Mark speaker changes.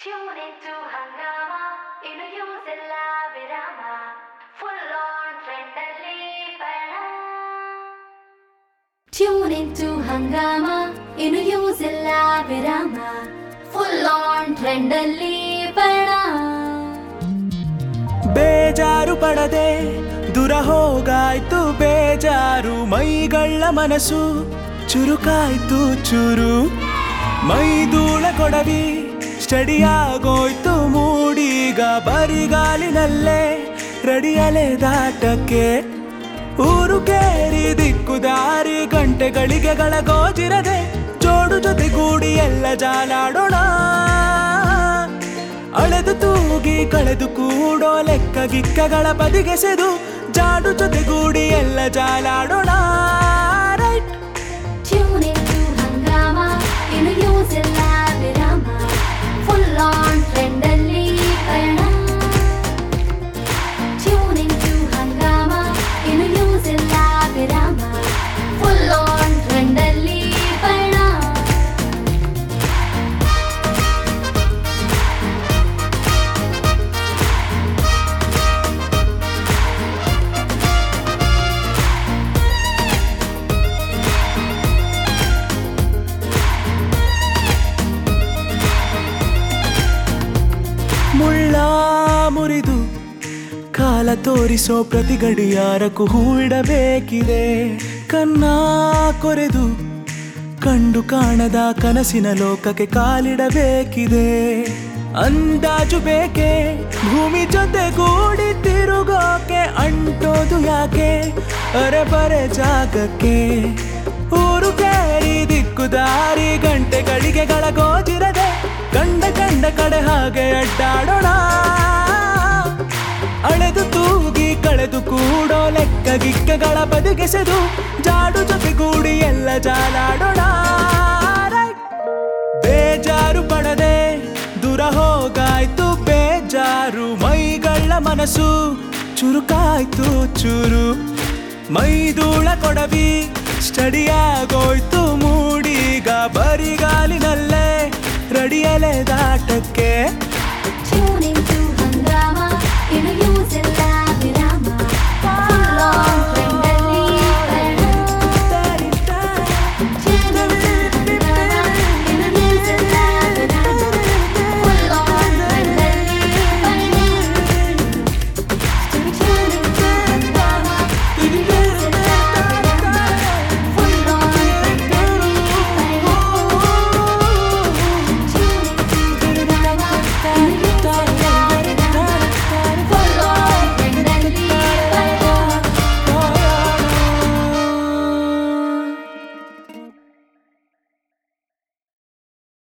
Speaker 1: Tune into Hangama, ಇನ್ನು ಯೂಸ್ ಎಲ್ಲ ವಿರಾಮ ಫುಲ್ ಆನ್ ಟ್ರೆಂಡ್ ಅಲ್ಲಿ ಪಯಣ ಟ್ಯೂನ್ ಇಂಟು ಹಂಗಾಮ ಇನ್ನು ಯೂಸ್ ಎಲ್ಲ ವಿರಾಮ ಫುಲ್ ಆನ್ ಟ್ರೆಂಡ್ ಅಲ್ಲಿ ಪಯಣ
Speaker 2: ಬೇಜಾರು ಪಡದೆ ದೂರ ಹೋಗಾಯ್ತು ಬೇಜಾರು ಮೈಗಳ ಮನಸ್ಸು ಚುರುಕಾಯ್ತು ಚುರು ಮೈದೂಳ ಕೊಡವಿ ಸ್ಟಡಿಯಾಗೋಯ್ತು ಮೂಡೀಗ ಬರಿಗಾಲಿನಲ್ಲೇ ರೆಡಿಯಲೆ ದಾಟಕ್ಕೆ ಊರು ಕೇರಿ ದಿಕ್ಕು ದಾರಿ ಗಂಟೆಗಳಿಗೆಗಳ ಗೋಜಿರದೆ ಜೋಡು ಜೊತೆಗೂಡಿ ಎಲ್ಲ ಜಾಲಾಡೋಣ ಅಳೆದು ತೂಗಿ ಕಳೆದು ಕೂಡೋ ಲೆಕ್ಕ ಗಿಕ್ಕಗಳ ಬದಿಗೆಸೆದು ಜಾಡು ಜೊತೆಗೂಡಿ ಎಲ್ಲ ಜಾಲಾಡೋಣ ರೈಟ್
Speaker 1: ಟ್ಯೂನ್ ಇಂಟು ಹಂಗಾಮ ಇನ್ನು ಯೂಸ್ ಎಲ್ಲ ವಿರಾಮ ಫುಲ್ ಆನ್ ಟ್ರೆಂಡ್ ಅಲ್ಲಿ ಪಯಣ ಟ್ಯೂನ್ ಇಂಟು ಹಂಗಾಮ ಇನ್ನು ಯೂಸ್ ಎಲ್ಲ ವಿರಾಮ ಫುಲ್ ಆನ್ ಟ್ರೆಂಡ್ ಅಲ್ಲಿ ಪಯಣ
Speaker 2: ಮುಳ್ಳ ಮುರಿದು ಕಾಲ ತೋರಿಸೋ ಪ್ರತಿ ಗಡಿಯಾರಕ್ಕೂ ಹೂವಿಡಬೇಕಿದೆ ಕನ್ನ ಕೊರೆದು ಕಂಡು ಕಾಣದ ಕನಸಿನ ಲೋಕಕ್ಕೆ ಕಾಲಿಡಬೇಕಿದೆ ಅಂದಾಜು ಬೇಕೆ ಭೂಮಿ ಜೊತೆಗೂಡಿ ತಿರುಗೋಕೆ ಅಂಟೋದು ಯಾಕೆ ಅರೆ ಬರೆ ಜಾಗಕ್ಕೆ ಊರು ಕೇರಿ ದಿಕ್ಕು ದಾರಿ ಗಂಟೆಗಳಿಗೆಗಳ ಗೋಜಿರದೆ ಕಂಡ ಕಂಡ ಕಡೆ ಹಾಗೆ ಅಡ್ಡಾಡೋಣ ಅಳೆದು ತೂಗಿ ಕಳೆದು ಕೂಡೋ ಲೆಕ್ಕ ಗಿಕ್ಕಗಳ ಬದಿಗೆಸೆದು ಜಾಡು ಜೊತೆಗೂಡಿ ಎಲ್ಲ ಜಾಲಾಡೋಣ Right? ಬೇಜಾರು ಪಡದೆ ದೂರ ಹೋಗಾಯ್ತು ಬೇಜಾರು ಮೈಗಳ ಮನಸ್ಸು ಚುರುಕಾಯ್ತು ಚೂರು ಮೈದೂಳ ಕೊಡವಿ ಸ್ಟಡಿಯಾಗೋಯ್ತು ಮೂಡೀಗ ಬರಿಗಾಲಿನಲ್ಲೇ ರಡಿಯಲೆ ದಾಟಕ್ಕೆ